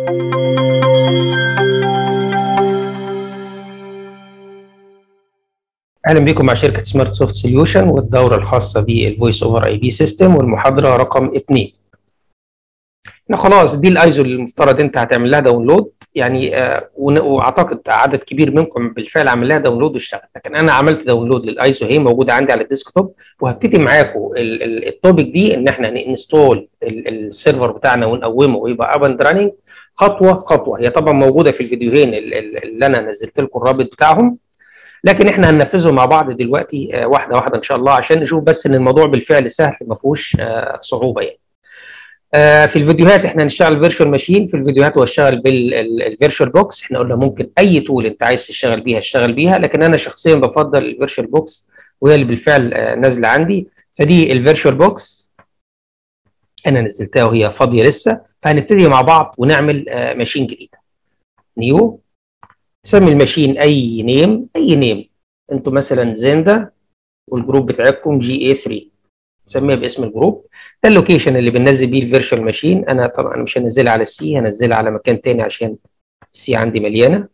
اهلا بكم مع شركه سمارت سوفت سوليوشن والدوره الخاصه بالفويس اوفر اي بي سيستم والمحاضره رقم 2 احنا خلاص دي الايزو اللي المفترض انت هتعمل لها داونلود يعني آه واعتقد عدد كبير منكم بالفعل عمل لها داونلود واشتغل لكن انا عملت داونلود للايزو هي موجوده عندي على الديسكتوب وهبتدي معاكم التوبيك دي ان احنا ننستول السيرفر بتاعنا ونقومه ويبقى اب اند راننج خطوه خطوه هي طبعا موجوده في الفيديوهين اللي انا نزلت لكم الرابط بتاعهم لكن احنا هننفذه مع بعض دلوقتي آه واحده واحده ان شاء الله عشان نشوف بس ان الموضوع بالفعل سهل ما فيهوش آه صعوبه يعني. آه في الفيديوهات احنا هنشتغل فيرتشوال ماشين في الفيديوهات هو اشتغل بالفيرتشوال بوكس احنا قلنا ممكن اي تول انت عايز تشتغل بيها اشتغل بيها لكن انا شخصيا بفضل الفيرتشوال بوكس وهي اللي بالفعل آه نازله عندي فدي الفيرتشوال بوكس انا نزلتها وهي فاضيه لسه فهنبتدي مع بعض ونعمل آه ماشين جديده نيو تسمي الماشين اي نيم اي نيم انتوا مثلا زندا والجروب بتاعكم جي اي 3 تسميها باسم الجروب ده اللوكيشن اللي بننزل بيه الفيرتشوال ماشين انا طبعا انا مش هنزلها على السي هنزلها على مكان تاني عشان السي عندي مليانه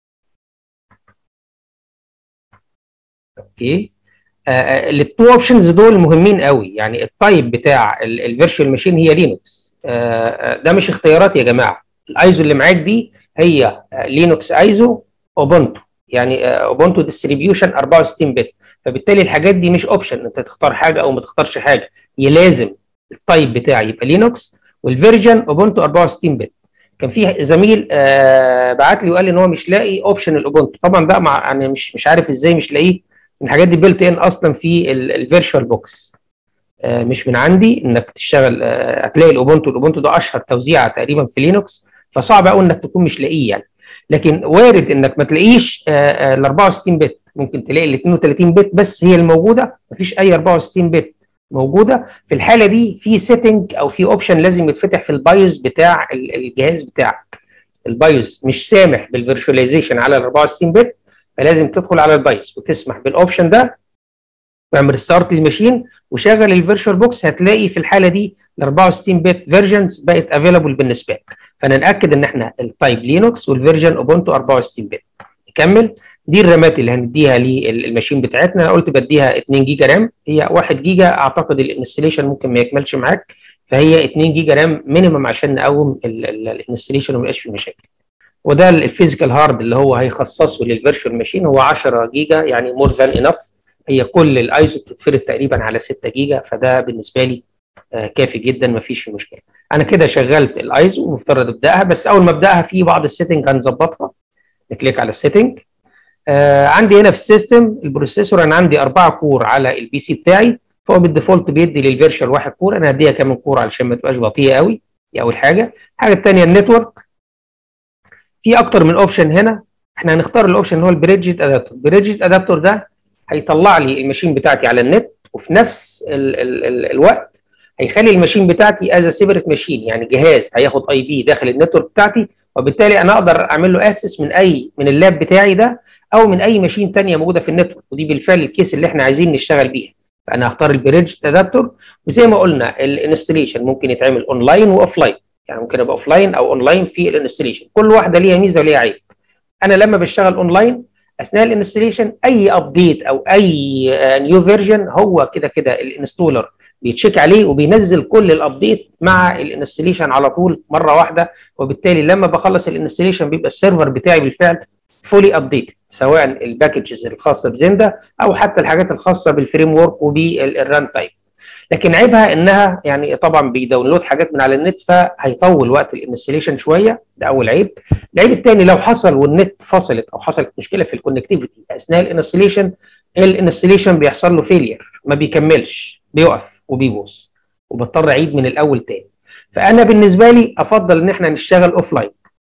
اوكي التو اوبشنز دول مهمين قوي يعني التايب بتاع الفيرتشوال ماشين هي لينكس ده مش اختيارات يا جماعه الايزو اللي معاك دي هي لينكس ايزو اوبونتو يعني اوبونتو ديستريبيوشن 64 بت فبالتالي الحاجات دي مش اوبشن انت تختار حاجه او ما تختارش حاجه هي لازم التايب بتاعي يبقى لينكس والفيرجن اوبونتو 64 بت كان في زميل آه بعت لي وقال لي ان هو مش لاقي اوبشن الاوبونتو طبعا ده مع انا مش مش عارف ازاي مش لاقيه الحاجات دي بيلت ان اصلا في الفيرتشوال بوكس آه مش من عندي انك تشتغل آه هتلاقي الاوبونتو الاوبونتو ده اشهر توزيعه تقريبا في لينكس فصعب قوي انك تكون مش لاقيه يعني لكن وارد انك ما تلاقيش ال 64 بت ممكن تلاقي ال 32 بت بس هي الموجوده مفيش اي 64 بت موجوده في الحاله دي في سيتنج او في اوبشن لازم يتفتح في البايوس بتاع الجهاز بتاعك البايوس مش سامح بالفيرشواليزيشن على ال 64 بت فلازم تدخل على البايوس وتسمح بالاوبشن ده تعمل ستارت للماشين وشغل الفيرتشوال بوكس هتلاقي في الحاله دي ال 64 بت فيرجنز بقت افيلابل بالنسبه لك فانا ناكد ان احنا التايب لينكس والفيرجن اوبونتو 64 بت نكمل دي الرامات اللي هنديها للماشين بتاعتنا انا قلت بديها 2 جيجا رام هي 1 جيجا اعتقد الانستليشن ممكن ما يكملش معاك فهي 2 جيجا رام مينيمم عشان نقوم الانستليشن وما يبقاش فيه مشاكل وده الفيزيكال هارد اللي هو هيخصصه للفيرتشوال ماشين هو 10 جيجا يعني مور ذان انف هي كل الايزو بتتفرد تقريبا على 6 جيجا فده بالنسبه لي آه كافي جدا ما فيش فيه مشكله انا كده شغلت الايزو مفترض ابداها بس اول ما ابداها في بعض السيتنج هنظبطها نكليك على السيتنج آه عندي هنا في السيستم البروسيسور انا عندي 4 كور على البي سي بتاعي فهو بالديفولت بيدي للفيرشوال واحد كور انا هديها كمان كور علشان ما تبقاش بطيئه قوي دي اول حاجه الحاجه الثانيه النتورك في اكتر من اوبشن هنا احنا هنختار الاوبشن اللي هو البريدجت ادابتور البريدجت ادابتور ده هيطلع لي الماشين بتاعتي على النت وفي نفس ال ال ال الوقت هيخلي الماشين بتاعتي از سيبريت ماشين يعني جهاز هياخد اي بي داخل النتورك بتاعتي وبالتالي انا اقدر اعمل له اكسس من اي من اللاب بتاعي ده او من اي ماشين ثانيه موجوده في النتورك ودي بالفعل الكيس اللي احنا عايزين نشتغل بيها فانا هختار البريدج ادابتور وزي ما قلنا الانستليشن ممكن يتعمل اونلاين واوف لاين يعني ممكن ابقى اوف لاين او اونلاين في الانستليشن كل واحده ليها ميزه وليها عيب انا لما بشتغل اونلاين اثناء الانستليشن اي ابديت او اي نيو فيرجن هو كده كده الانستولر بيتشيك عليه وبينزل كل الابديت مع الانستليشن على طول مره واحده وبالتالي لما بخلص الانستليشن بيبقى السيرفر بتاعي بالفعل فولي ابديتد سواء الباكجز الخاصه بزندا او حتى الحاجات الخاصه بالفريم ورك وبالران تايب لكن عيبها انها يعني طبعا بيداونلود حاجات من على النت فهيطول وقت الانستليشن شويه ده اول عيب العيب الثاني لو حصل والنت فصلت او حصلت مشكله في الكونكتيفيتي اثناء الانستليشن الانستليشن بيحصل له فيلير ما بيكملش بيقف وبيبوظ وبضطر اعيد من الاول تاني فانا بالنسبه لي افضل ان احنا نشتغل اوف لاين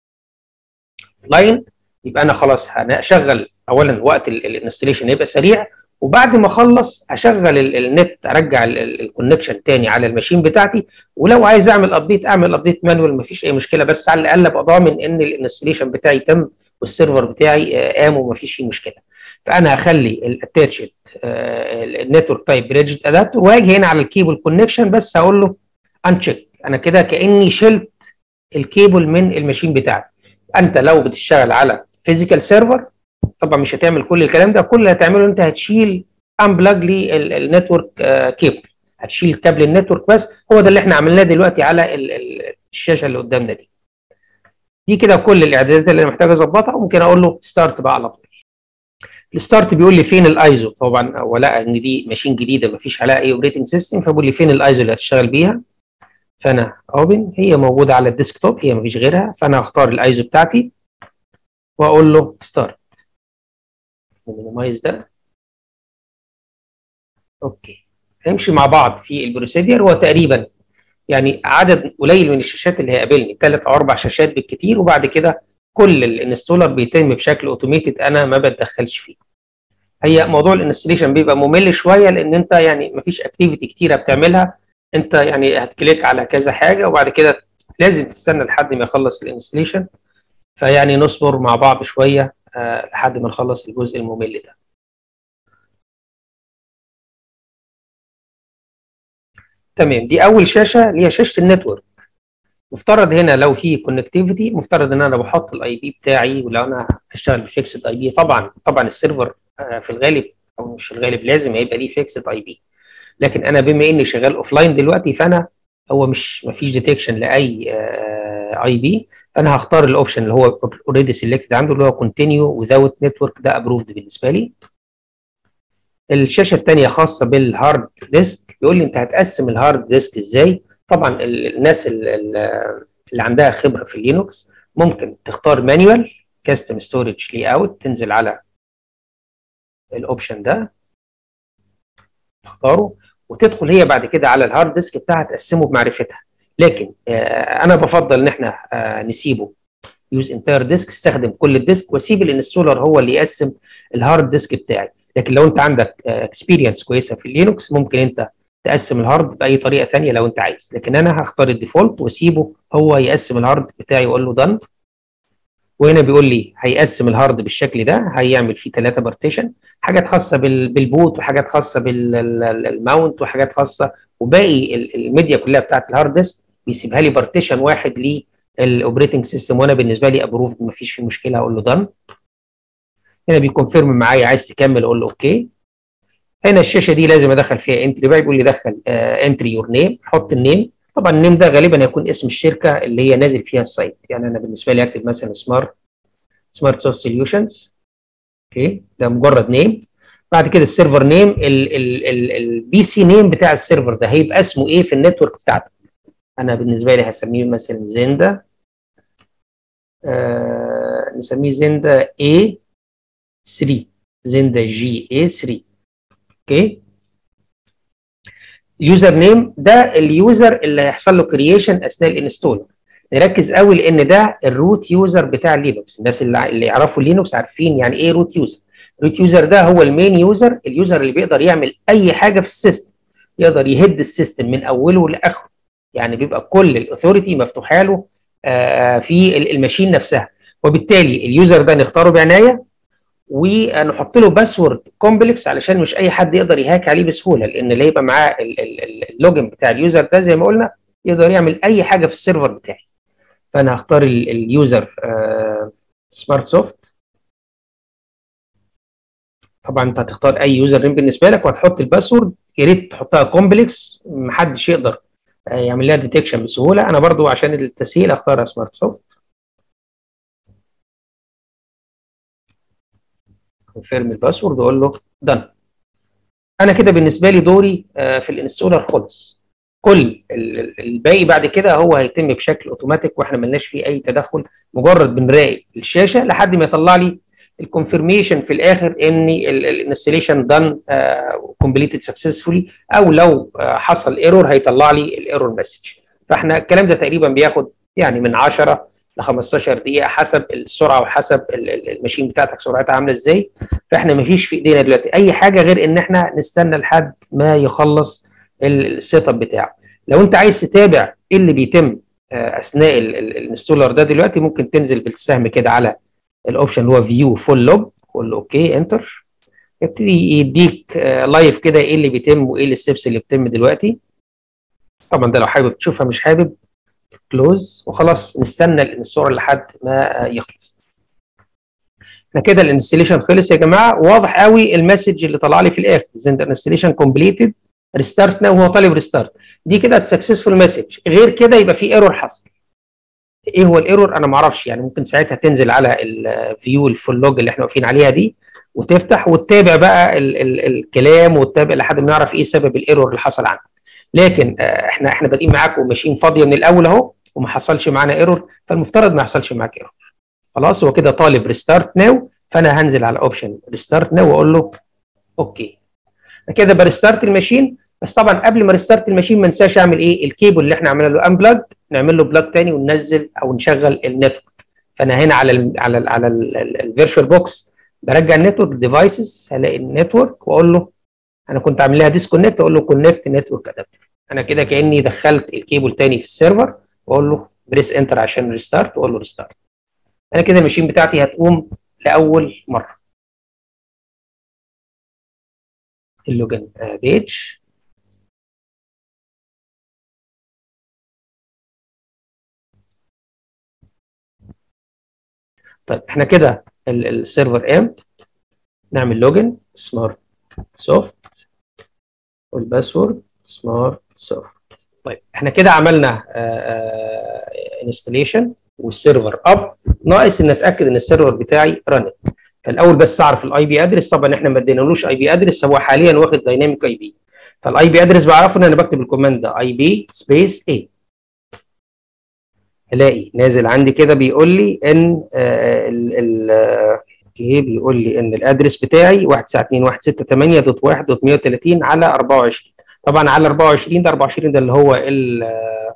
اوف لاين يبقى انا خلاص هشغل اولا وقت الانستليشن يبقى سريع وبعد ما اخلص اشغل النت ارجع الكونكشن تاني على الماشين بتاعتي ولو عايز اعمل ابديت اعمل ابديت مانوال مفيش اي مشكله بس على الاقل ابقى ضامن ان الانستليشن بتاعي تم والسيرفر بتاعي قام ومفيش فيه مشكله فانا هخلي الاتاتشد النتورك تايب بريدجت ادابتور واجي هنا على الكيبل كونكشن بس هقول له انشيك انا كده كاني شلت الكيبل من الماشين بتاعتي انت لو بتشتغل على فيزيكال سيرفر طبعا مش هتعمل كل الكلام ده كل اللي هتعمله انت هتشيل امبلاج للنتورك كيبل هتشيل كابل النتورك بس هو ده اللي احنا عملناه دلوقتي على الشاشه اللي قدامنا دي دي كده كل الاعدادات اللي انا محتاج اظبطها وممكن اقول له ستارت بقى على طول الستارت بيقول لي فين الايزو طبعا هو لقى ان دي ماشين جديده ما فيش عليها اي اوبريتنج سيستم فبيقول لي فين الايزو اللي هتشتغل بيها فانا اوبن هي موجوده على الديسكتوب هي ما فيش غيرها فانا هختار الايزو بتاعتي واقول له ستارت مينيمايز ده اوكي هنمشي مع بعض في البروسيدير هو تقريبا يعني عدد قليل من الشاشات اللي هيقابلني ثلاث او اربع شاشات بالكتير وبعد كده كل الانستولر بيتم بشكل اوتوميتد انا ما بتدخلش فيه هي موضوع الانستليشن بيبقى ممل شويه لان انت يعني ما فيش اكتيفيتي كتيره بتعملها انت يعني هتكليك على كذا حاجه وبعد كده لازم تستنى لحد ما يخلص الانستليشن فيعني نصبر مع بعض شويه أه لحد ما نخلص الجزء الممل ده تمام دي اول شاشه اللي هي شاشه النتورك مفترض هنا لو في كونكتيفيتي مفترض ان انا بحط الاي بي بتاعي ولو انا هشتغل بفيكسد اي بي طبعا طبعا السيرفر في الغالب او مش في الغالب لازم هيبقى ليه فيكسد اي بي لكن انا بما اني شغال اوف لاين دلوقتي فانا هو مش ما فيش ديتكشن لاي اي بي فانا هختار الاوبشن اللي هو اوريدي سيلكتد عنده اللي هو كونتينيو وذاوت نتورك ده ابروفد بالنسبه لي الشاشه الثانيه خاصه بالهارد ديسك بيقول لي انت هتقسم الهارد ديسك ازاي طبعا الناس اللي عندها خبره في اللينكس ممكن تختار مانيوال كاستم ستورج لي اوت تنزل على الاوبشن ده تختاره وتدخل هي بعد كده على الهارد ديسك بتاعها تقسمه بمعرفتها لكن آه انا بفضل ان احنا آه نسيبه يوز انتاير ديسك استخدم كل الديسك واسيب الانستولر هو اللي يقسم الهارد ديسك بتاعي لكن لو انت عندك اكسبيرينس آه كويسه في اللينكس ممكن انت تقسم الهارد باي طريقه ثانيه لو انت عايز لكن انا هختار الديفولت واسيبه هو يقسم الهارد بتاعي واقول له دن وهنا بيقول لي هيقسم الهارد بالشكل ده هيعمل فيه ثلاثه بارتيشن حاجات خاصه بالبوت وحاجات خاصه بالماونت وحاجات خاصه وباقي الميديا كلها بتاعت الهارد ديسك بيسيبها لي بارتيشن واحد للاوبريتنج سيستم وانا بالنسبه لي ابروف ما فيش فيه مشكله هقول له دن هنا بيكونفيرم معايا عايز تكمل اقول له اوكي هنا الشاشه دي لازم ادخل فيها انتري بقى بيقول لي دخل انتري يور نيم حط النيم طبعا النيم ده غالبا يكون اسم الشركه اللي هي نازل فيها السايت يعني انا بالنسبه لي اكتب مثلا سمارت سمارت سوفت سوليوشنز اوكي ده مجرد نيم بعد كده السيرفر نيم البي سي نيم بتاع السيرفر ده هيبقى اسمه ايه في النتورك بتاعتك انا بالنسبه لي هسميه مثلا زندا آه نسميه زندا A 3 زندا جي A 3 اوكي اليوزر نيم ده اليوزر اللي هيحصل له كرييشن اثناء الانستول نركز قوي لان ده الروت يوزر بتاع لينكس الناس اللي, اللي يعرفوا لينكس عارفين يعني ايه روت يوزر الروت يوزر ده هو المين يوزر اليوزر اللي بيقدر يعمل اي حاجه في السيستم يقدر يهد السيستم من اوله لاخره يعني بيبقى كل الاثوريتي مفتوحه له آه في الماشين نفسها وبالتالي اليوزر ده نختاره بعنايه ونحط له باسورد كومبلكس علشان مش اي حد يقدر يهاك عليه بسهوله لان اللي هيبقى معاه اللوجن بتاع اليوزر ده زي ما قلنا يقدر يعمل اي حاجه في السيرفر بتاعي فانا هختار اليوزر سمارت سوفت طبعا انت هتختار اي يوزر نيم بالنسبه لك وهتحط الباسورد يا ريت تحطها كومبلكس محدش يقدر يعمل لها ديتكشن بسهوله انا برضو عشان التسهيل اختارها سمارت سوفت كونفيرم الباسورد واقول له دن انا كده بالنسبه لي دوري في الانستولر خلص كل الباقي بعد كده هو هيتم بشكل اوتوماتيك واحنا ملناش فيه اي تدخل مجرد بنراقب الشاشه لحد ما يطلع لي الكونفirmation في الاخر ان الانستليشن دان كومبليتد سكسسفولي او لو حصل ايرور هيطلع لي الايرور مسج فاحنا الكلام ده تقريبا بياخد يعني من 10 ل 15 دقيقه حسب السرعه وحسب الماشين بتاعتك سرعتها عامله ازاي فاحنا ما فيش في ايدينا دلوقتي اي حاجه غير ان احنا نستنى لحد ما يخلص السيت اب بتاعه لو انت عايز تتابع ايه اللي بيتم اثناء الانستولر ده دلوقتي ممكن تنزل بالسهم كده على الاوبشن اللي هو فيو فول لوج قول له اوكي انتر يبتدي يديك لايف كده ايه اللي بيتم وايه الستبس اللي بتتم دلوقتي طبعا ده لو حابب تشوفها مش حابب كلوز وخلاص نستنى الانستور لحد ما يخلص احنا كده الانستليشن خلص يا جماعه واضح قوي المسج اللي طلع لي في الاخر زين انستليشن كومبليتد ريستارت ناو وهو طالب ريستارت دي كده السكسسفول مسج غير كده يبقى في ايرور حصل ايه هو الايرور انا ما اعرفش يعني ممكن ساعتها تنزل على الفيو الفول لوج اللي احنا واقفين عليها دي وتفتح وتتابع بقى ال ال الكلام وتتابع لحد ما نعرف ايه سبب الايرور اللي حصل عندك لكن احنا احنا بادئين معاكم وماشيين فاضيه من الاول اهو وما حصلش معانا ايرور فالمفترض ما يحصلش معاك ايرور خلاص هو كده طالب ريستارت ناو فانا هنزل على اوبشن ريستارت ناو واقول له اوكي كده بريستارت الماشين بس طبعا قبل ما ريستارت الماشين ما انساش اعمل ايه الكيبل اللي احنا عملنا له انبلاج نعمل له بلاج تاني وننزل او نشغل النتورك فانا هنا على ال على ال على الفيرتشوال بوكس برجع النتورك ديفايسز هلاقي النتورك واقول له انا كنت عامل لها ديسكونكت اقول له كونكت نتورك ادابتر انا كده كاني دخلت الكيبل تاني في السيرفر واقول له بريس انتر عشان ريستارت واقول له ريستارت انا كده الماشين بتاعتي هتقوم لاول مره اللوجن بيج طيب احنا كده السيرفر ام نعمل لوجن سمارت سوفت والباسورد سمارت سوفت طيب احنا كده عملنا انستليشن والسيرفر اب ناقص ان اتاكد ان السيرفر بتاعي رن فالاول بس اعرف الاي بي ادرس طبعا احنا ما ادينالوش اي بي ادرس هو حاليا واخد دايناميك اي بي فالاي بي ادرس بعرفه ان انا بكتب الكوماند ده اي بي سبيس اي الاقي نازل عندي كده بيقول لي ان ال ال اوكي بيقول لي ان الادرس بتاعي 192.168.1.130 على 24 طبعا على 24 ده 24 ده اللي هو اللي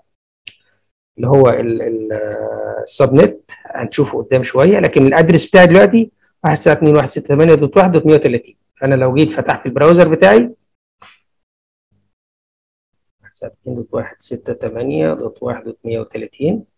هو السبنت هنشوفه قدام شويه لكن الادرس بتاعي دلوقتي 192.168.1.130 فانا لو جيت فتحت البراوزر بتاعي 192.168.1.130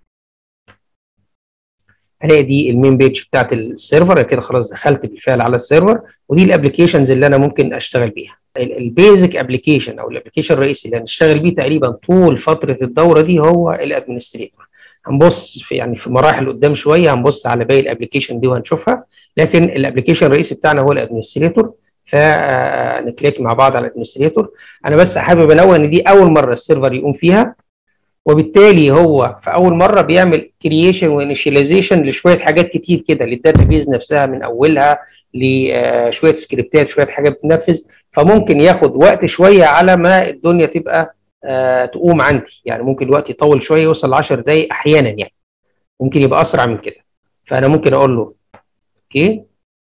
هلاقي دي المين بيج بتاعت السيرفر كده خلاص دخلت بالفعل على السيرفر ودي الابلكيشنز اللي انا ممكن اشتغل بيها البيزك ابلكيشن او الابلكيشن الرئيسي اللي هنشتغل بيه تقريبا طول فتره الدوره دي هو الادمنستريتور هنبص في يعني في مراحل قدام شويه هنبص على باقي الابلكيشن دي وهنشوفها لكن الابلكيشن الرئيسي بتاعنا هو الادمنستريتور فنكليك مع بعض على الادمنستريتور انا بس حابب انوه ان دي اول مره السيرفر يقوم فيها وبالتالي هو في اول مره بيعمل كرييشن وانيشاليزيشن لشويه حاجات كتير كده للداتابيز نفسها من اولها لشويه سكريبتات شويه حاجات بتنفذ فممكن ياخد وقت شويه على ما الدنيا تبقى آه تقوم عندي يعني ممكن الوقت يطول شويه يوصل ل 10 دقائق احيانا يعني ممكن يبقى اسرع من كده فانا ممكن اقول له اوكي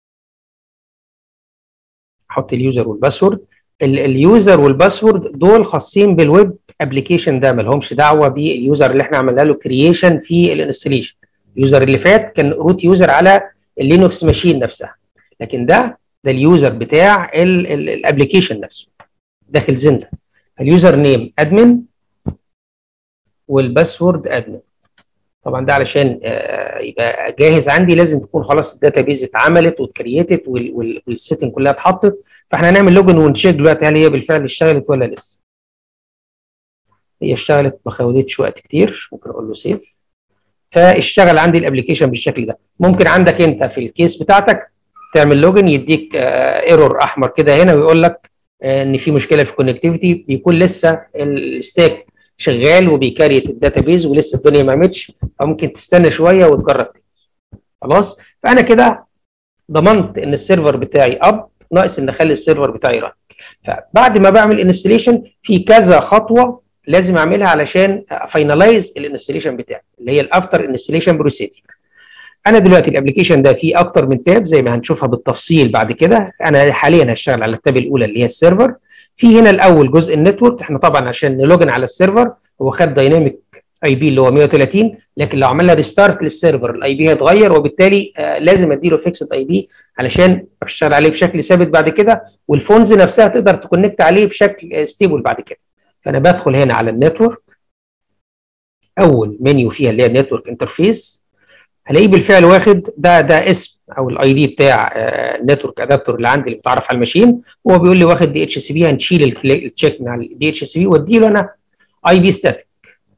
احط اليوزر والباسورد اليوزر والباسورد دول خاصين بالويب ابلكيشن ده ما لهمش دعوه باليوزر اللي احنا عملنا له كرييشن في الانستليشن اليوزر اللي فات كان روت يوزر على اللينكس ماشين نفسها لكن ده ده اليوزر بتاع الابلكيشن نفسه داخل زنده اليوزر نيم ادمن والباسورد ادمن طبعا ده علشان يبقى جاهز عندي لازم تكون خلاص الداتابيز اتعملت واتكريتت والسيتنج كلها اتحطت فاحنا هنعمل لوجن ونشيك دلوقتي هل هي بالفعل اشتغلت ولا لسه هي اشتغلت ما خدتش وقت كتير ممكن اقول له سيف فاشتغل عندي الابلكيشن بالشكل ده ممكن عندك انت في الكيس بتاعتك تعمل لوجن يديك ايرور احمر كده هنا ويقول لك ان في مشكله في الكونكتيفيتي بيكون لسه الستاك شغال وبيكريت الداتابيز ولسه الدنيا ما قامتش فممكن تستنى شويه وتجرب تاني خلاص فانا كده ضمنت ان السيرفر بتاعي اب ناقص ان اخلي السيرفر بتاعي ران فبعد ما بعمل انستليشن في كذا خطوه لازم اعملها علشان فاينلايز الانستليشن بتاعي اللي هي الافتر انستليشن بروسيدر انا دلوقتي الابلكيشن ده فيه اكتر من تاب زي ما هنشوفها بالتفصيل بعد كده انا حاليا هشتغل على التاب الاولى اللي هي السيرفر في هنا الاول جزء النتورك احنا طبعا عشان نلوجن على السيرفر هو خد دايناميك اي بي اللي هو 130 لكن لو عملنا ريستارت للسيرفر الاي بي هيتغير وبالتالي آه لازم اديله فيكسد اي بي علشان اشتغل عليه بشكل ثابت بعد كده والفونز نفسها تقدر تكونكت عليه بشكل ستيبل بعد كده فانا بدخل هنا على النتورك اول منيو فيها اللي هي النتورك انترفيس هلاقيه بالفعل واخد ده ده اسم او الاي دي بتاع النتورك ادابتور اللي عندي اللي بتعرف على الماشين هو بيقول لي واخد دي اتش سي بي هنشيل التشيك من على الدي اتش سي بي وادي له انا اي بي ستاتيك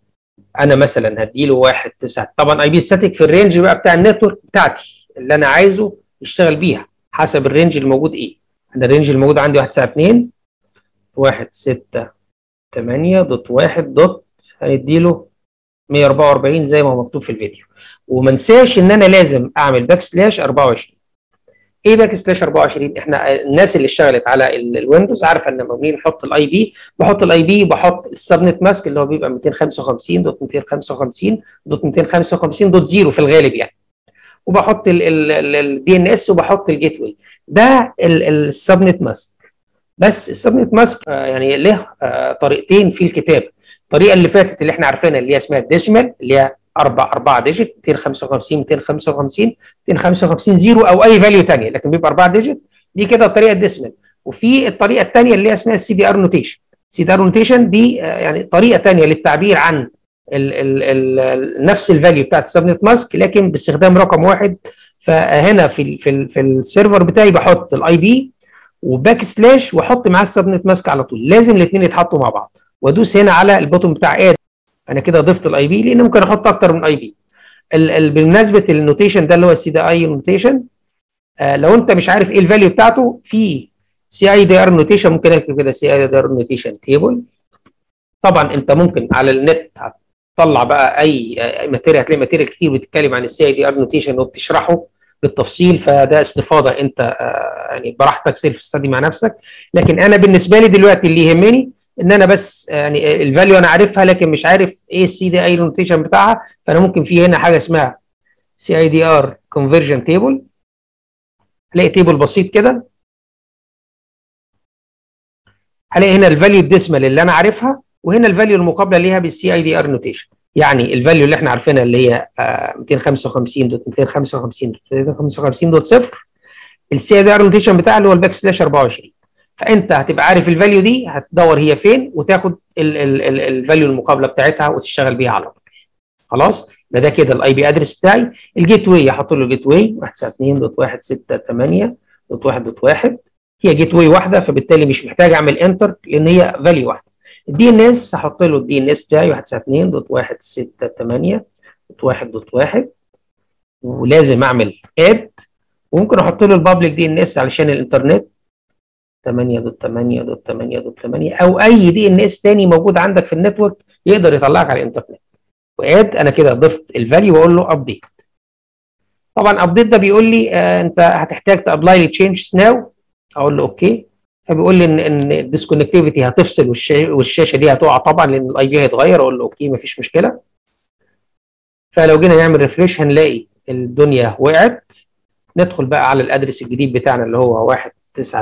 انا مثلا هديله واحد تسعة طبعا اي بي ستاتيك في الرينج بقى بتاع النتورك بتاعتي اللي انا عايزه يشتغل بيها حسب الرينج الموجود ايه انا الرينج الموجود عندي 1 9 2 1 6 8 دوت 1 دوت هنديله 144 زي ما هو مكتوب في الفيديو وما انساش ان انا لازم اعمل باك سلاش 24 ايه باك سلاش 24 احنا الناس اللي اشتغلت على الويندوز عارفه ان لما بنيجي نحط الاي بي بحط الاي بي وبحط السبنت ماسك اللي هو بيبقى 255 دوت 255 دوت 255 دوت زيرو في الغالب يعني وبحط الدي ان اس وبحط الجيت واي ده السبنت ماسك بس السبنت ماسك يعني له طريقتين في الكتابه الطريقه اللي فاتت اللي احنا عارفينها اللي هي اسمها الديسيمال اللي هي اربع اربعه ديجيت 255 255 255 زيرو او اي فاليو ثانيه لكن بيبقى اربعه ديجيت دي كده الطريقه الديسيمال وفي الطريقه الثانيه اللي هي اسمها السي دي ار نوتيشن السي دي ار نوتيشن دي يعني طريقه ثانيه للتعبير عن ال ال ال نفس الفاليو بتاعت السبنت ماسك لكن باستخدام رقم واحد فهنا في ال في, ال في السيرفر بتاعي بحط الاي بي وباك سلاش واحط معاه السبنت ماسك على طول لازم الاثنين يتحطوا مع بعض وادوس هنا على البوتون بتاع اد انا كده ضفت الاي بي لان ممكن احط اكتر من اي بي بالنسبه النوتيشن ده اللي هو السي دي اي نوتيشن آه لو انت مش عارف ايه الفاليو بتاعته في سي اي دي ار نوتيشن ممكن اكتب كده سي اي دي ار نوتيشن تيبل طبعا انت ممكن على النت هتطلع بقى اي ماتيريال هتلاقي ماتيريال كتير بتتكلم عن السي اي دي ار نوتيشن وبتشرحه بالتفصيل فده استفاضه انت آه يعني براحتك سيلف ستادي مع نفسك لكن انا بالنسبه لي دلوقتي اللي يهمني ان انا بس يعني الفاليو انا عارفها لكن مش عارف ايه السي دي اي نوتيشن بتاعها فانا ممكن في هنا حاجه اسمها سي اي دي ار كونفرجن تيبل هلاقي تيبل بسيط كده هلاقي هنا الفاليو الديسمال اللي انا عارفها وهنا الفاليو المقابله ليها بالسي اي دي ار نوتيشن يعني الفاليو اللي احنا عارفينها اللي هي 255 دوت 255 دوت 255 دوت صفر السي اي دي ار نوتيشن بتاعها اللي هو الباك سلاش 24 فانت هتبقى عارف الفاليو دي هتدور هي فين وتاخد الفاليو المقابله بتاعتها وتشتغل بيها على طول خلاص ده ده كده الاي بي ادرس بتاعي الجيت واي احط له جيت واي 192.168.1.1 هي جيت واي واحده فبالتالي مش محتاج اعمل انتر لان هي فاليو واحده الدي ان اس هحط له الدي ان اس بتاعي 192.168.1.1 ولازم اعمل اد وممكن احط له البابليك دي ان اس علشان الانترنت 8.8.8.8 او اي دي ان اس تاني موجود عندك في النتورك يقدر يطلعك على الانترنت واد انا كده ضفت الفاليو واقول له ابديت طبعا ابديت ده بيقول لي آه انت هتحتاج تابلاي لي تشينج ناو اقول له اوكي فبيقول لي ان ان الديسكونكتيفيتي هتفصل والشاشه, والشاشة دي هتقع طبعا لان الاي بي هيتغير اقول له اوكي مفيش مشكله فلو جينا نعمل ريفريش هنلاقي الدنيا وقعت ندخل بقى على الادرس الجديد بتاعنا اللي هو 1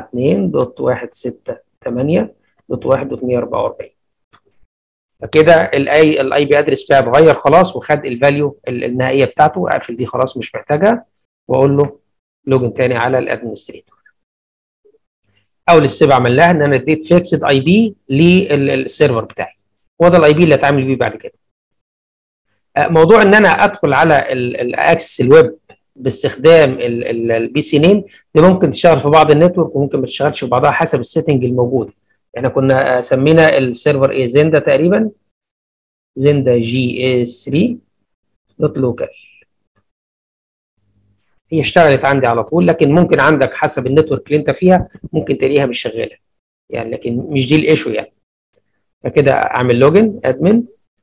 92.168.1.144 فكده الاي الاي بي ادرس بتاعي اتغير خلاص وخد الفاليو النهائيه بتاعته اقفل دي خلاص مش محتاجها واقول له لوجن تاني على الادمنستريتور اول ستيب عملناها ان انا اديت فيكسد اي بي للسيرفر بتاعي هو ده الاي بي اللي هتعامل بيه بعد كده موضوع ان انا ادخل على الاكسس الويب باستخدام البي سي نيم دي ممكن تشتغل في بعض النتورك وممكن ما تشتغلش في بعضها حسب السيتنج الموجود احنا كنا سمينا السيرفر ايه زندا تقريبا زندا جي اي 3 دوت لوكال هي اشتغلت عندي على طول لكن ممكن عندك حسب النتورك اللي انت فيها ممكن تلاقيها مش شغاله يعني لكن مش دي الايشو يعني فكده اعمل لوجن ادمن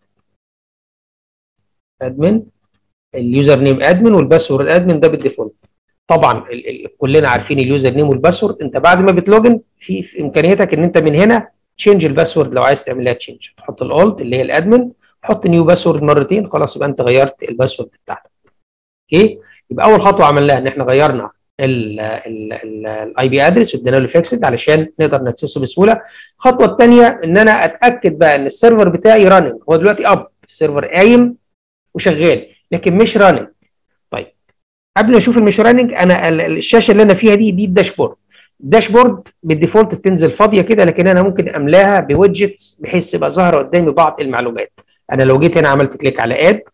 ادمن اليوزر نيم ادمن والباسورد ادمن ده بالديفولت طبعا ال ال كلنا عارفين اليوزر نيم والباسورد انت بعد ما بتلوجن في, في امكانيتك ان انت من هنا تشينج الباسورد لو عايز تعمل لها تشينج تحط الاولد اللي هي الادمن حط نيو باسورد مرتين خلاص يبقى انت غيرت الباسورد بتاعتك اوكي يبقى اول خطوه عملناها ان احنا غيرنا الاي بي ادرس وادينا له فيكسد علشان نقدر نكسسه بسهوله الخطوه الثانيه ان انا اتاكد بقى ان السيرفر بتاعي راننج هو دلوقتي اب السيرفر قايم وشغال لكن مش راننج طيب قبل ما اشوف المش راننج انا الشاشه اللي انا فيها دي دي الداشبورد الداشبورد بالديفولت بتنزل فاضيه كده لكن انا ممكن املاها بويدجتس بحيث تبقى ظاهره قدامي بعض المعلومات انا لو جيت هنا عملت كليك على اد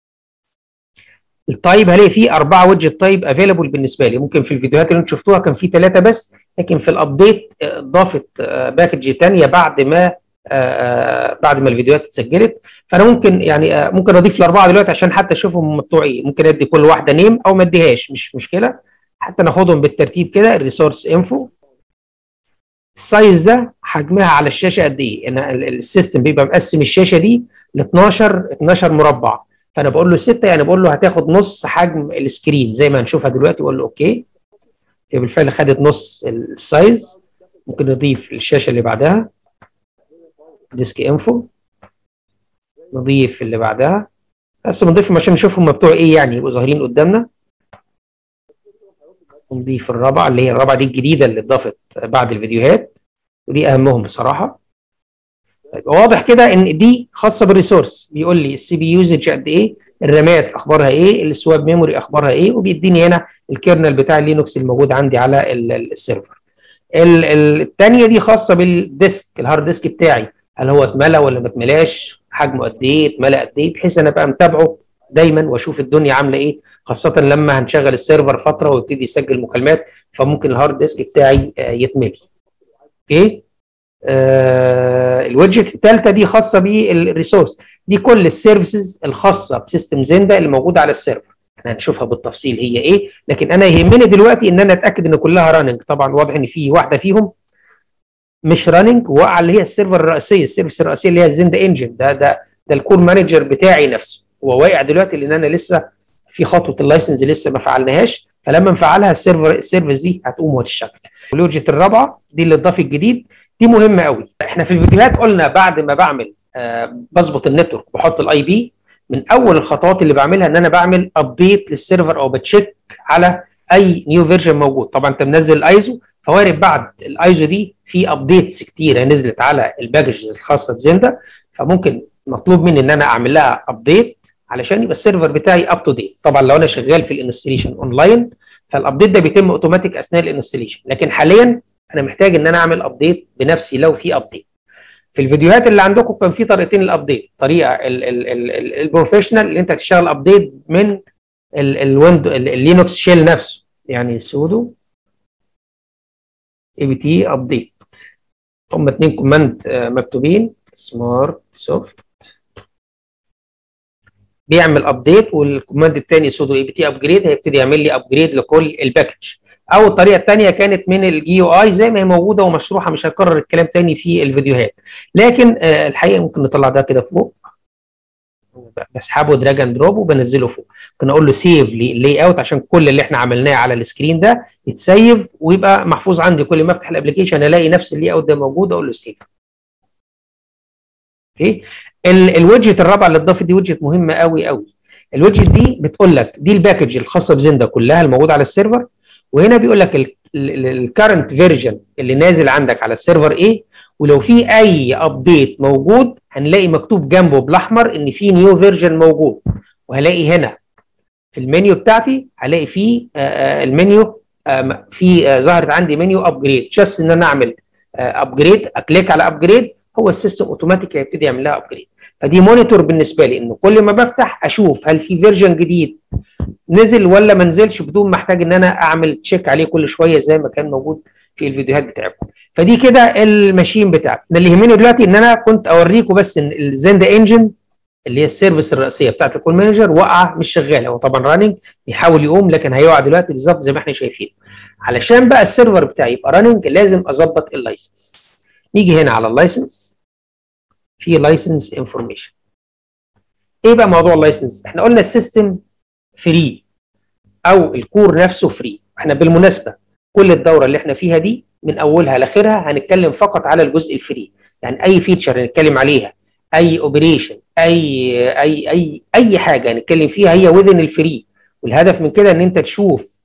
التايب هلاقي فيه اربعه ويدجت تايب افيلبل بالنسبه لي ممكن في الفيديوهات اللي انتم شفتوها كان في ثلاثه بس لكن في الابديت ضافت باكج ثانيه بعد ما بعد ما الفيديوهات اتسجلت فانا ممكن يعني ممكن اضيف الاربعه دلوقتي عشان حتى اشوفهم بتوع ايه ممكن ادي كل واحده نيم او ما اديهاش مش مشكله حتى ناخدهم بالترتيب كده الريسورس انفو السايز ده حجمها على الشاشه قد ايه؟ ان السيستم بيبقى مقسم الشاشه دي ل 12 12 مربع فانا بقول له 6 يعني بقول له هتاخد نص حجم السكرين زي ما هنشوفها دلوقتي بقول له اوكي هي بالفعل خدت نص السايز ممكن نضيف الشاشه اللي بعدها ديسك انفو نضيف اللي بعدها بس بنضيفهم عشان نشوف هم بتوع ايه يعني يبقوا ظاهرين قدامنا نضيف الرابعه اللي هي الرابعه دي الجديده اللي اتضافت بعد الفيديوهات ودي اهمهم بصراحه يبقى واضح كده ان دي خاصه بالريسورس بيقول لي السي بي يوزج قد ايه الرامات اخبارها ايه السواب ميموري اخبارها ايه وبيديني هنا الكيرنل بتاع لينوكس الموجود عندي على السيرفر الثانيه دي خاصه بالديسك الهارد ديسك بتاعي هل هو اتملى ولا ما اتملاش حجمه قد ايه اتملى قد ايه بحيث انا ابقى متابعه دايما واشوف الدنيا عامله ايه خاصه لما هنشغل السيرفر فتره ويبتدي يسجل مكالمات فممكن الهارد ديسك بتاعي يتملي اوكي آه الويدجت الثالثه دي خاصه بالريسورس دي كل السيرفيسز الخاصه بسيستم زندا اللي موجوده على السيرفر احنا هنشوفها بالتفصيل هي ايه لكن انا يهمني دلوقتي ان انا اتاكد ان كلها راننج طبعا واضح ان في واحده فيهم مش راننج واقعه اللي هي السيرفر الرئيسيه السيرفيس الرئيسيه اللي هي الزندا انجن ده ده ده الكور مانجر بتاعي نفسه هو واقع دلوقتي لان انا لسه في خطوه اللايسنس لسه ما فعلناهاش فلما نفعلها السيرفر السيرفيس دي هتقوم وتشتغل والوجهه الرابعه دي اللي اتضاف الجديد دي مهمه قوي احنا في الفيديوهات قلنا بعد ما بعمل آه بظبط النتورك بحط الاي بي من اول الخطوات اللي بعملها ان انا بعمل ابديت للسيرفر او بتشيك على اي نيو فيرجن موجود طبعا انت منزل الايزو فوارد بعد الايزو دي في ابديتس كتيره نزلت على الباكجز الخاصه بزندا فممكن مطلوب مني ان انا اعمل لها ابديت علشان يبقى السيرفر بتاعي اب تو ديت طبعا لو انا شغال في الانستليشن اونلاين فالابديت ده بيتم اوتوماتيك اثناء الانستليشن لكن حاليا انا محتاج ان انا اعمل ابديت بنفسي لو في ابديت في الفيديوهات اللي عندكم كان في طريقتين للابديت طريقه البروفيشنال اللي انت تشتغل ابديت من الويندو اللينكس شيل نفسه يعني سودو اي بي تي ابديت هم اثنين كوماند مكتوبين سمارت سوفت بيعمل ابديت والكوماند الثاني سودو اي بي تي ابجريد هيبتدي يعمل لي ابجريد لكل الباكج او الطريقه الثانيه كانت من الجي يو اي زي ما هي موجوده ومشروحه مش هكرر الكلام تاني في الفيديوهات لكن آه الحقيقه ممكن نطلع ده كده فوق بسحبه دراج اند دروب وبنزله فوق ممكن اقول له سيف لي اوت عشان كل اللي احنا عملناه على السكرين ده يتسيف ويبقى محفوظ عندي كل ما افتح الابلكيشن الاقي نفس اللي اوت ده موجود اقول له سيف اوكي الويدجت الرابعه اللي اتضافت دي ويدجت مهمه قوي قوي الويدجت دي بتقول لك دي الباكج الخاصه بزندا كلها الموجوده على السيرفر وهنا بيقول لك الكرنت فيرجن اللي نازل عندك على السيرفر ايه ولو في اي ابديت موجود هنلاقي مكتوب جنبه بالاحمر ان في نيو فيرجن موجود وهلاقي هنا في المنيو بتاعتي هلاقي في المنيو في ظهرت عندي منيو ابجريد جاست ان انا اعمل ابجريد اكليك على ابجريد هو السيستم اوتوماتيك هيبتدي يعمل لها ابجريد فدي مونيتور بالنسبه لي انه كل ما بفتح اشوف هل في فيرجن جديد نزل ولا ما نزلش بدون ما احتاج ان انا اعمل تشيك عليه كل شويه زي ما كان موجود في الفيديوهات بتاعتكم فدي كده الماشين بتاعتي انا اللي يهمني دلوقتي ان انا كنت اوريكم بس ان الزندا انجن اللي هي السيرفيس الرئيسيه بتاعت الكول مانجر واقعه مش شغاله هو طبعا راننج بيحاول يقوم لكن هيقع دلوقتي بالظبط زي ما احنا شايفين علشان بقى السيرفر بتاعي يبقى راننج لازم اظبط اللايسنس نيجي هنا على اللايسنس في لايسنس انفورميشن ايه بقى موضوع اللايسنس احنا قلنا السيستم فري او الكور نفسه فري احنا بالمناسبه كل الدوره اللي احنا فيها دي من اولها لاخرها هنتكلم فقط على الجزء الفري يعني اي فيتشر هنتكلم عليها اي اوبريشن اي اي اي اي حاجه هنتكلم فيها هي وذن الفري والهدف من كده ان انت تشوف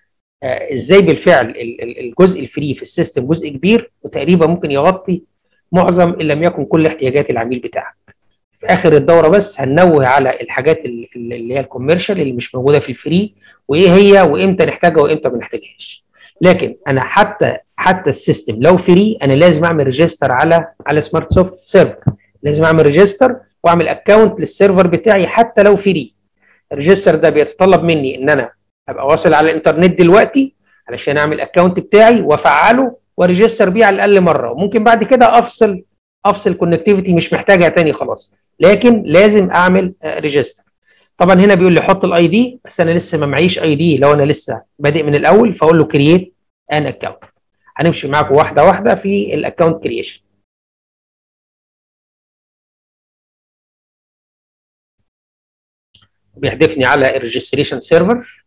آه ازاي بالفعل الجزء الفري في السيستم جزء كبير وتقريبا ممكن يغطي معظم ان لم يكن كل احتياجات العميل بتاعك في اخر الدوره بس هننوه على الحاجات اللي هي الكوميرشال اللي مش موجوده في الفري وايه هي وامتى نحتاجها وامتى ما نحتاجهاش لكن انا حتى حتى السيستم لو فري انا لازم اعمل ريجستر على على سمارت سوفت سيرفر لازم اعمل ريجستر واعمل اكونت للسيرفر بتاعي حتى لو فري الريجستر ده بيتطلب مني ان انا ابقى واصل على الانترنت دلوقتي علشان اعمل اكونت بتاعي وافعله وريجستر بيه على الاقل مره وممكن بعد كده افصل افصل كونكتيفيتي مش محتاجها تاني خلاص لكن لازم اعمل ريجستر طبعا هنا بيقول لي حط الاي دي بس انا لسه ما معيش اي دي لو انا لسه بادئ من الاول فاقول له كرييت ان اكونت هنمشي معاكم واحده واحده في الاكونت كرييشن بيحدفني على الريجستريشن سيرفر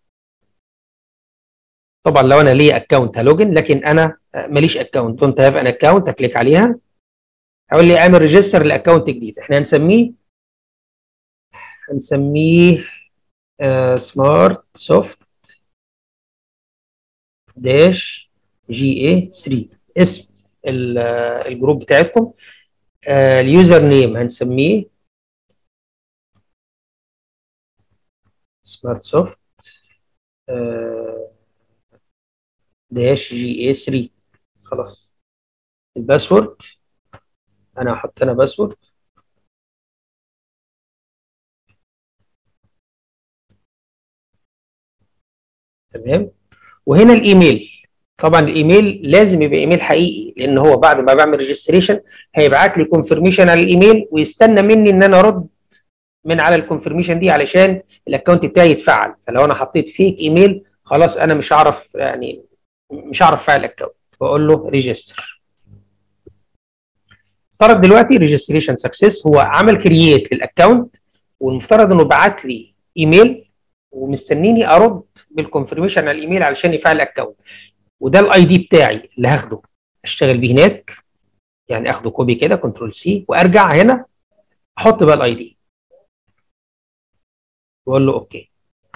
طبعا لو انا ليا اكونت هلوجن لكن انا ماليش اكونت دونت هاف ان اكونت اكليك عليها هيقول لي اعمل ريجستر لاكونت جديد احنا هنسميه هنسميه سمارت سوفت داش جي اي 3 اسم الجروب بتاعتكم اليوزر نيم هنسميه سمارت سوفت داش جي اي 3 خلاص الباسورد انا هحط انا باسورد تمام وهنا الايميل طبعا الايميل لازم يبقى ايميل حقيقي لان هو بعد ما بعمل ريجستريشن هيبعت لي كونفirmation على الايميل ويستنى مني ان انا ارد من على الكونفirmation دي علشان الاكونت بتاعي يتفعل فلو انا حطيت فيك ايميل خلاص انا مش هعرف يعني مش هعرف افعل الاكونت واقول له ريجستر افترض دلوقتي ريجستريشن سكسس هو عمل كرييت للاكونت والمفترض انه بعت لي ايميل ومستنيني ارد بالكونفirmation على الايميل علشان يفعل الاكونت وده الاي دي بتاعي اللي هاخده اشتغل بيه هناك يعني اخده كوبي كده كنترول سي وارجع هنا احط بقى الاي دي واقول له اوكي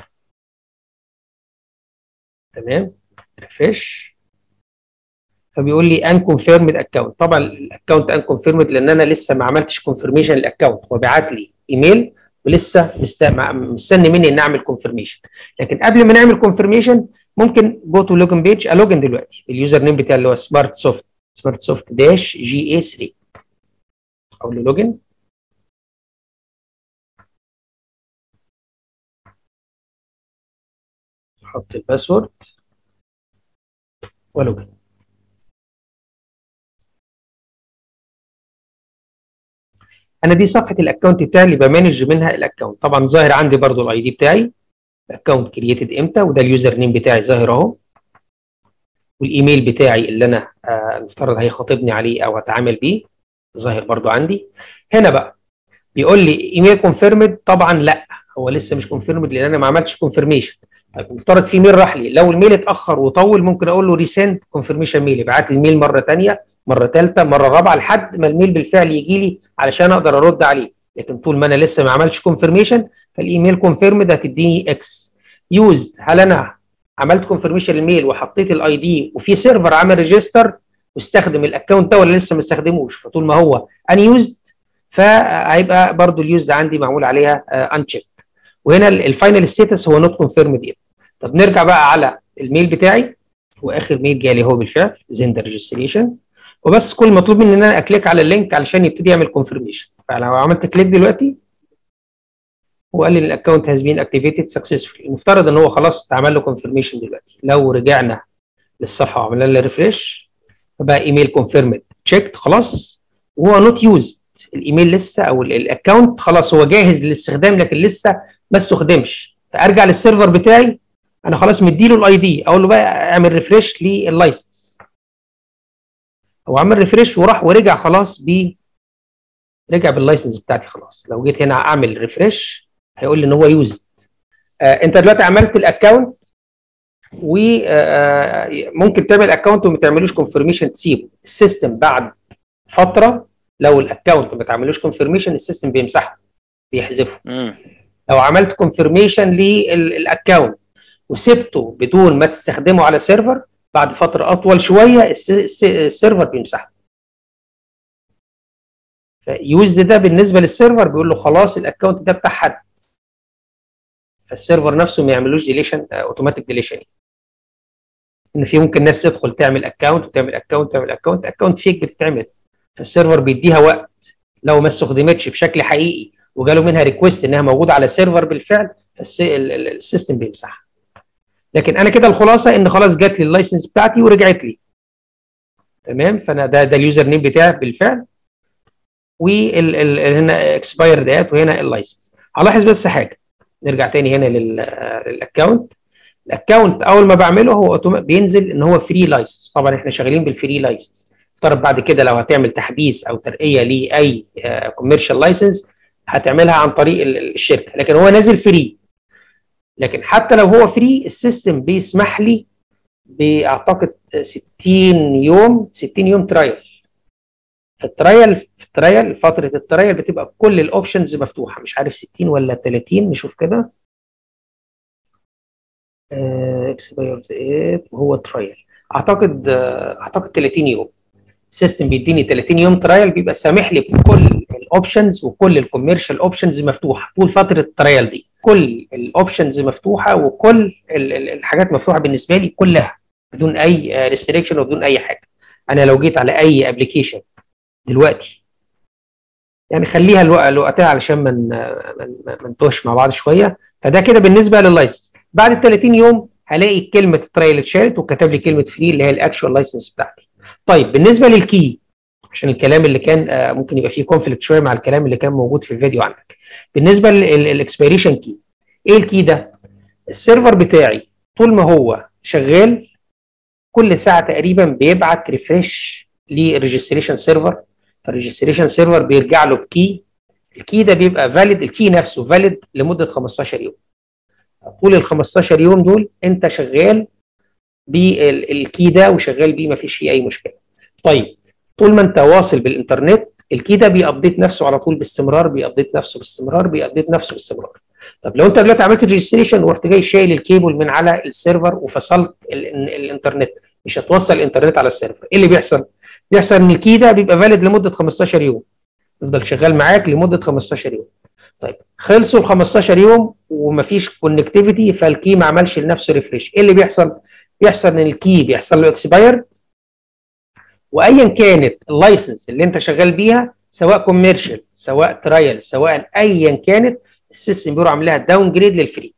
تمام ريفريش فبيقول لي ان كونفيرمد اكونت طبعا الاكونت ان كونفيرمد لان انا لسه ما عملتش كونفirmation للاكونت هو بعت لي ايميل ولسه مستني مني ان اعمل كونفirmation لكن قبل ما نعمل كونفirmation ممكن جو تو لوجن بيج الوجن دلوقتي اليوزر نيم بتاعي اللي هو سمارت سوفت سمارت سوفت داش جي اي 3 اقول له لوجن احط الباسورد ولوجن انا دي صفحه الاكونت بتاعي اللي بمانج منها الاكونت طبعا ظاهر عندي برضو الاي دي بتاعي الاكونت كرييتد امتى وده اليوزر نيم بتاعي ظاهر اهو والايميل بتاعي اللي انا المفترض آه هيخاطبني عليه او هتعامل بيه ظاهر برضو عندي هنا بقى بيقول لي ايميل كونفيرمد طبعا لا هو لسه مش كونفيرمد لان انا ما عملتش كونفirmation طيب المفترض في ميل راح لي لو الميل اتاخر وطول ممكن اقول له ريسند كونفirmation ميل يبعت لي الميل مره ثانيه مره ثالثه مره رابعه لحد ما الميل بالفعل يجي لي علشان اقدر ارد عليه لكن طول ما انا لسه ما عملتش كونفirmation فالايميل كونفيرمد هتديني اكس يوزد هل انا عملت كونفirmation للميل وحطيت الاي دي وفي سيرفر عمل ريجستر واستخدم الاكونت ده ولا لسه ما استخدموش فطول ما هو ان يوزد فهيبقى برضو اليوزد عندي معمول عليها ان تشيك وهنا الفاينل ستيتس هو نوت كونفيرمد يت طب نرجع بقى على الميل بتاعي واخر ميل جالي هو بالفعل زندر ريجستريشن وبس كل مطلوب مني ان انا اكليك على اللينك علشان يبتدي يعمل كونفirmation فلو عملت كليك دلوقتي هو قال لي الاكونت هاز بين اكتيفيتد سكسسفولي المفترض ان هو خلاص اتعمل له كونفirmation دلوقتي لو رجعنا للصفحه وعملنا لها ريفريش فبقى ايميل كونفيرمد تشيكت خلاص وهو نوت يوزد الايميل لسه او الاكونت خلاص هو جاهز للاستخدام لكن لسه ما استخدمش فارجع للسيرفر بتاعي انا خلاص مديله الاي دي اقول له بقى اعمل ريفريش لللايسنس هو عمل ريفريش وراح ورجع خلاص ب رجع باللايسنس بتاعتي خلاص لو جيت هنا اعمل ريفريش هيقول لي ان هو يوزد آه انت دلوقتي عملت الاكونت وممكن تعمل اكونت وما تعملوش كونفirmation تسيبه السيستم بعد فتره لو الاكونت ما تعملوش كونفirmation السيستم بيمسحه بيحذفه لو عملت كونفirmation للاكونت وسبته بدون ما تستخدمه على سيرفر بعد فتره اطول شويه السيرفر بيمسحه فيوز ده بالنسبه للسيرفر بيقول له خلاص الاكونت ده بتاع حد فالسيرفر نفسه ما يعملوش ديليشن اوتوماتيك ديليشن ان في ممكن ناس تدخل تعمل اكونت وتعمل اكونت وتعمل اكونت اكونت فيك بتتعمل فالسيرفر بيديها وقت لو ما استخدمتش بشكل حقيقي وجاله منها ريكوست انها موجوده على سيرفر بالفعل فالسيستم بيمسحها لكن انا كده الخلاصه ان خلاص جات لي اللايسنس بتاعتي ورجعت لي تمام فانا ده ده اليوزر نيم بتاعي بالفعل وهنا اكسباير ديت وهنا اللايسنس هلاحظ بس حاجه نرجع تاني هنا للاكونت الاكونت اول ما بعمله هو بينزل ان هو فري لايسنس طبعا احنا شغالين بالفري لايسنس افترض بعد كده لو هتعمل تحديث او ترقيه لاي كوميرشال لايسنس هتعملها عن طريق الشركه لكن هو نازل فري لكن حتى لو هو فري السيستم بيسمح لي باعتقد 60 يوم 60 يوم ترايل في الترايل في الترايل فتره الترايل بتبقى كل الاوبشنز مفتوحه مش عارف 60 ولا 30 نشوف كده اكسبايرد 8 وهو ترايل اعتقد اعتقد 30 يوم السيستم بيديني 30 يوم ترايل بيبقى سامح لي بكل الاوبشنز وكل الكوميرشال اوبشنز مفتوحه طول فتره الترايل دي كل الاوبشنز مفتوحه وكل الحاجات مفتوحه بالنسبه لي كلها بدون اي ريستريكشن وبدون اي حاجه انا لو جيت على اي ابلكيشن دلوقتي يعني خليها لوقتها علشان ما من نتوهش مع بعض شويه فده كده بالنسبه لللايسنس بعد ال 30 يوم هلاقي كلمه ترايل اتشالت وكتب لي كلمه فري اللي هي الاكشوال لايسنس بتاعتي طيب بالنسبه للكي عشان الكلام اللي كان آه ممكن يبقى فيه كونفليكت شويه مع الكلام اللي كان موجود في الفيديو عندك بالنسبه للاكسبيريشن كي ايه الكي ده السيرفر بتاعي طول ما هو شغال كل ساعه تقريبا بيبعت ريفريش للريجستريشن سيرفر فالريجستريشن سيرفر بيرجع له بكي الكي ده بيبقى فاليد الكي نفسه فاليد لمده 15 يوم طول ال 15 يوم دول انت شغال بالكي ده وشغال بيه مفيش فيه اي مشكله طيب طول ما انت واصل بالانترنت الكي ده بيابديت نفسه على طول باستمرار بيابديت نفسه باستمرار بيابديت نفسه باستمرار طب لو انت دلوقتي عملت ريجستريشن ورحت جاي شايل الكيبل من على السيرفر وفصلت الانترنت مش هتوصل الانترنت على السيرفر ايه اللي بيحصل بيحصل ان الكي ده بيبقى فاليد لمده 15 يوم يفضل شغال معاك لمده 15 يوم طيب خلصوا ال 15 يوم ومفيش كونكتيفيتي فالكي ما عملش لنفسه ريفريش ايه اللي بيحصل بيحصل ان الكي بيحصل له اكسبايرد وايا كانت اللايسنس اللي انت شغال بيها سواء كوميرشال سواء ترايل سواء ايا كانت السيستم بيروح عامل لها داون جريد للفري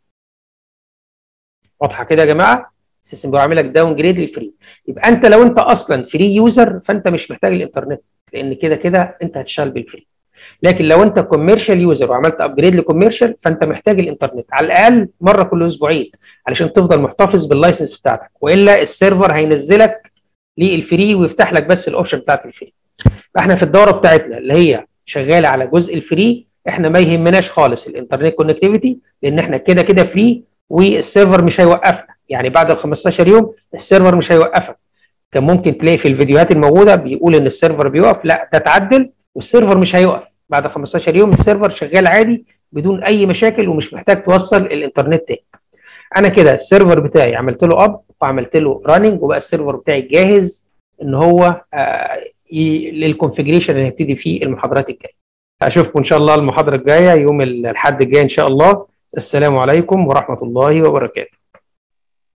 واضحه كده يا جماعه السيستم بيروح عامل لك داون جريد للفري يبقى انت لو انت اصلا فري يوزر فانت مش محتاج الانترنت لان كده كده انت هتشتغل بالفري لكن لو انت كوميرشال يوزر وعملت ابجريد لكوميرشال فانت محتاج الانترنت على الاقل مره كل اسبوعين علشان تفضل محتفظ باللايسنس بتاعتك والا السيرفر هينزلك للفري ويفتح لك بس الاوبشن بتاعت الفري فاحنا في الدوره بتاعتنا اللي هي شغاله على جزء الفري احنا ما يهمناش خالص الانترنت كونكتيفيتي لان احنا كده كده فري والسيرفر مش هيوقفنا يعني بعد ال 15 يوم السيرفر مش هيوقفك كان ممكن تلاقي في الفيديوهات الموجوده بيقول ان السيرفر بيقف لا ده اتعدل والسيرفر مش هيقف بعد 15 يوم السيرفر شغال عادي بدون اي مشاكل ومش محتاج توصل الانترنت تاني انا كده السيرفر بتاعي عملت له اب وعملت له راننج وبقى السيرفر بتاعي جاهز ان هو آه للكونفجريشن اللي هنبتدي فيه المحاضرات الجايه اشوفكم ان شاء الله المحاضره الجايه يوم الاحد الجاي ان شاء الله السلام عليكم ورحمه الله وبركاته